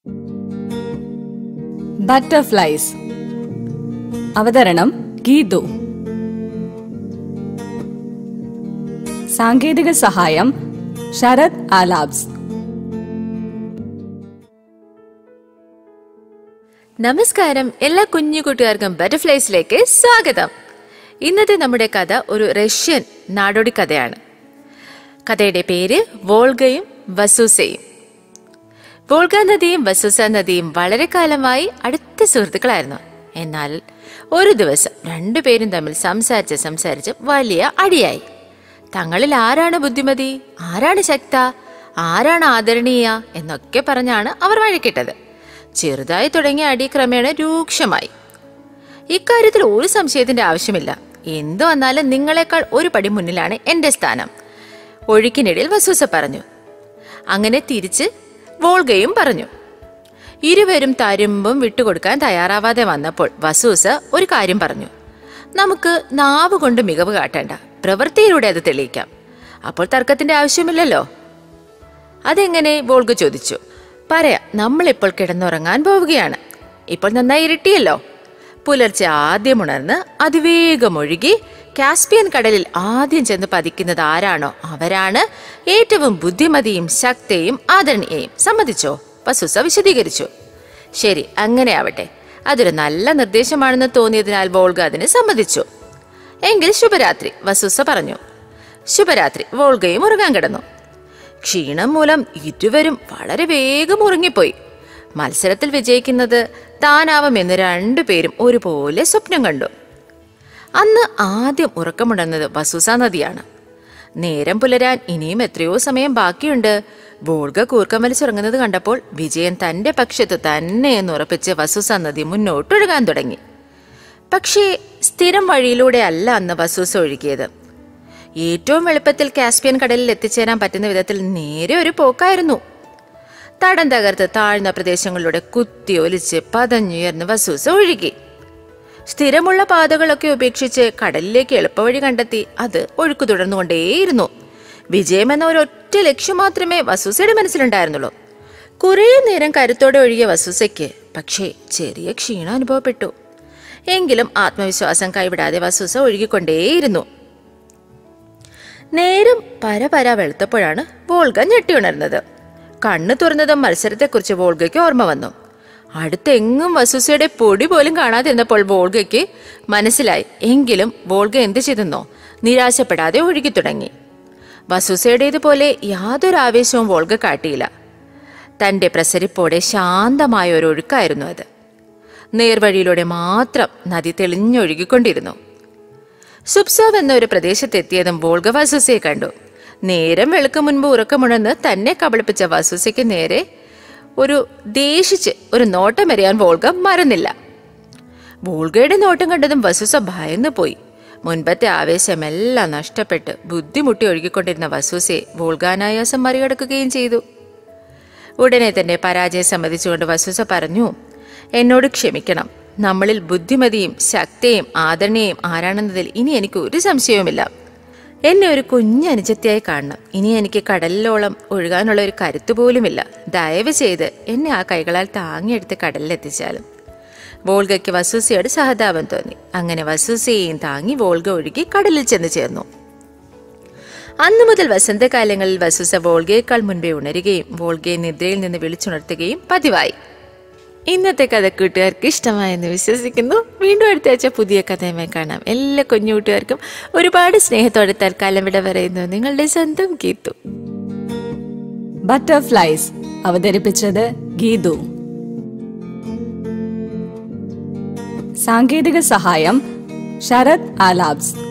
butterflies അവതരണം ഗീതു സാങ്കേതിക സഹായം ശരത് ആലാബ്സ് നമസ്കാരം എല്ലാ കുഞ്ഞു കൂട്ടുകാർക്കും ബട്ടർഫ്ലൈസിലേക്ക് സ്വാഗതം ഇന്നത്തെ നമ്മുടെ കഥ ഒരു റഷ്യൻ നാടോടി കഥയാണ് കഥയുടെ പേര് വോൾഗയും വസൂസയും വോൾഗ നദിയും വസൂസ നദിയും വളരെ കാലമായി അടുത്ത സുഹൃത്തുക്കളായിരുന്നു എന്നാൽ ഒരു ദിവസം രണ്ടുപേരും തമ്മിൽ സംസാരിച്ച് സംസാരിച്ച് വലിയ അടിയായി തങ്ങളിൽ ആരാണ് ബുദ്ധിമതി ആരാണ് ശക്ത ആരാണ് ആദരണീയ എന്നൊക്കെ പറഞ്ഞാണ് അവർ വഴക്കിട്ടത് ചെറുതായി തുടങ്ങിയ അടി ക്രമേണ രൂക്ഷമായി ഇക്കാര്യത്തിൽ ഒരു സംശയത്തിന്റെ ആവശ്യമില്ല എന്തു വന്നാലും നിങ്ങളെക്കാൾ ഒരു പടി മുന്നിലാണ് എന്റെ സ്ഥാനം ഒഴുക്കിനിടയിൽ വസൂസ പറഞ്ഞു അങ്ങനെ തിരിച്ച് വോൾഗയും പറഞ്ഞു ഇരുവരും തരുമ്പും വിട്ടുകൊടുക്കാൻ തയ്യാറാവാതെ വന്നപ്പോൾ വസൂസ ഒരു കാര്യം പറഞ്ഞു നമുക്ക് നാവ് കൊണ്ട് മികവ് കാട്ടേണ്ട പ്രവൃത്തിയിലൂടെ അത് തെളിയിക്കാം അപ്പോൾ തർക്കത്തിന്റെ ആവശ്യമില്ലല്ലോ അതെങ്ങനെ വോൾഗ ചോദിച്ചു പറയാം നമ്മളിപ്പോൾ കിടന്നുറങ്ങാൻ പോവുകയാണ് ഇപ്പോൾ നന്നായി ഇരുട്ടിയല്ലോ പുലർച്ചെ ആദ്യം ഉണർന്ന് അതിവേഗം ഒഴുകി കാസ്പിയൻ കടലിൽ ആദ്യം ചെന്ന് പതിക്കുന്നത് ആരാണോ അവരാണ് ഏറ്റവും ബുദ്ധിമതിയും ശക്തിയും ആദരണീയയും സമ്മതിച്ചോ വസുസ വിശദീകരിച്ചു ശരി അങ്ങനെ ആവട്ടെ അതൊരു നല്ല നിർദ്ദേശമാണെന്ന് തോന്നിയതിനാൽ വോൾഗ അതിന് സമ്മതിച്ചു എങ്കിൽ ശുഭരാത്രി വസുസ പറഞ്ഞു ശുഭരാത്രി വോൾഗയും ഉറങ്ങാൻ കിടന്നു ക്ഷീണം മൂലം ഇരുവരും വളരെ വേഗം ഉറങ്ങിപ്പോയി മത്സരത്തിൽ വിജയിക്കുന്നത് താനാവുമെന്ന് രണ്ടുപേരും ഒരുപോലെ സ്വപ്നം കണ്ടു അന്ന് ആദ്യം ഉറക്കമുണർന്നത് വസൂസ നദിയാണ് നേരം പുലരാൻ ഇനിയും എത്രയോ സമയം ബാക്കിയുണ്ട് വോൾഗ കൂർക്കം വലിച്ചുറങ്ങുന്നത് കണ്ടപ്പോൾ വിജയൻ തന്റെ പക്ഷത്ത് തന്നെ എന്ന് ഉറപ്പിച്ച് വസൂസ നദി മുന്നോട്ടൊഴുകാൻ തുടങ്ങി പക്ഷേ സ്ഥിരം വഴിയിലൂടെ അല്ല അന്ന് വസൂസ ഒഴുകിയത് ഏറ്റവും എളുപ്പത്തിൽ കാസ്പിയൻ കടലിൽ എത്തിച്ചേരാൻ പറ്റുന്ന വിധത്തിൽ നേരെ ഒരു പോക്കായിരുന്നു തടം തകർത്ത് താഴ്ന്ന പ്രദേശങ്ങളിലൂടെ കുത്തി ഒലിച്ച് പതഞ്ഞുയർന്ന് വസൂസ ഒഴുകി സ്ഥിരമുള്ള പാതകളൊക്കെ ഉപേക്ഷിച്ച് കടലിലേക്ക് എളുപ്പവഴി കണ്ടെത്തി അത് ഒഴുക്ക് തുടർന്നുകൊണ്ടേയിരുന്നു വിജയം എന്ന ഒരൊറ്റ ലക്ഷ്യം മാത്രമേ വസൂസയുടെ മനസ്സിലുണ്ടായിരുന്നുള്ളൂ കുറേ നേരം കരുത്തോടെ ഒഴുകിയ വസൂസയ്ക്ക് പക്ഷേ ചെറിയ ക്ഷീണം അനുഭവപ്പെട്ടു എങ്കിലും ആത്മവിശ്വാസം കൈവിടാതെ വസൂസ ഒഴുകിക്കൊണ്ടേയിരുന്നു നേരം പരപര വെളുത്തപ്പോഴാണ് വോൾഗ ഞെട്ടിയുണർന്നത് കണ്ണു തുറന്നതും മത്സരത്തെക്കുറിച്ച് വോൾഗയ്ക്ക് ഓർമ്മ വന്നു അടുത്തെങ്ങും വസൂസയുടെ പൊടി പോലും കാണാതിരുന്നപ്പോൾ വോൾഗയ്ക്ക് മനസ്സിലായി എങ്കിലും വോൾഗ എന്ത് ചെയ്തെന്നോ നിരാശപ്പെടാതെ ഒഴുകി തുടങ്ങി വസൂസയുടേതുപോലെ യാതൊരു ആവേശവും വോൾഗ കാട്ടിയില്ല തന്റെ പ്രസരിപ്പോടെ ശാന്തമായ ഒരു ഒഴുക്കായിരുന്നു അത് നേർവഴിയിലൂടെ മാത്രം നദി തെളിഞ്ഞൊഴുകിക്കൊണ്ടിരുന്നു സുബ്സോവ് എന്ന ഒരു പ്രദേശത്തെത്തിയതും വോൾഗ വസൂസയെ കണ്ടു നേരം വെളുക്കും മുൻപ് ഉറക്കമുണർന്ന് തന്നെ കബളിപ്പിച്ച വസൂസയ്ക്ക് നേരെ ഒരു ദേഷിച്ച് ഒരു നോട്ടം എറിയാൻ വോൾഗ മറന്നില്ല വോൾഗയുടെ നോട്ടം കണ്ടതും വസൂസ ഭയന്നു പോയി മുൻപത്തെ ആവേശമെല്ലാം നഷ്ടപ്പെട്ട് ബുദ്ധിമുട്ടി ഒഴുകിക്കൊണ്ടിരുന്ന വസൂസയെ വോൾഗാനായാസം മറികടക്കുകയും ചെയ്തു ഉടനെ തന്നെ പരാജയം സമ്മതിച്ചുകൊണ്ട് വസൂസ പറഞ്ഞു എന്നോട് ക്ഷമിക്കണം നമ്മളിൽ ബുദ്ധിമതിയും ശക്തിയും ആദരണീയയും ആരാണെന്നതിൽ ഇനി എനിക്ക് ഒരു സംശയവുമില്ല എന്നെ ഒരു കുഞ്ഞനുജത്തിയായി കാണണം ഇനി എനിക്ക് കടലിലോളം ഒഴുകാനുള്ള ഒരു കരുത്ത് പോലുമില്ല ദയവ് ചെയ്ത് എന്നെ ആ കൈകളാൽ താങ്ങിയെടുത്ത് കടലിലെത്തിച്ചാലും വോൾഗയ്ക്ക് വസൂസയോട് സഹതാപം തോന്നി അങ്ങനെ വസൂസയെയും താങ്ങി വോൾഗ ഒഴുകി കടലിൽ ചെന്ന് ചേർന്നു അന്നു മുതൽ വസന്തകാലങ്ങളിൽ വസൂസ വോൾഗയേക്കാൾ മുൻപേ ഉണരുകയും വോൾഗയെ നിദ്രയിൽ നിന്ന് വിളിച്ചുണർത്തുകയും പതിവായി ഇന്നത്തെ കഥ കൂട്ടുകാർക്ക് ഇഷ്ടമായെന്ന് വിശ്വസിക്കുന്നു വീണ്ടും അടുത്ത ആഴ്ച പുതിയ കഥയുമായി കാണാം എല്ലാ കുഞ്ഞു കൂട്ടുകാർക്കും ഒരുപാട് സ്നേഹത്തോടെ തൽക്കാലം വിട പറയുന്നു നിങ്ങളുടെ സ്വന്തം ഗീതു ബട്ടർഫ്ലൈസ് അവതരിപ്പിച്ചത് ഗീതു സാങ്കേതിക സഹായം ശരത് ആലാബ്സ്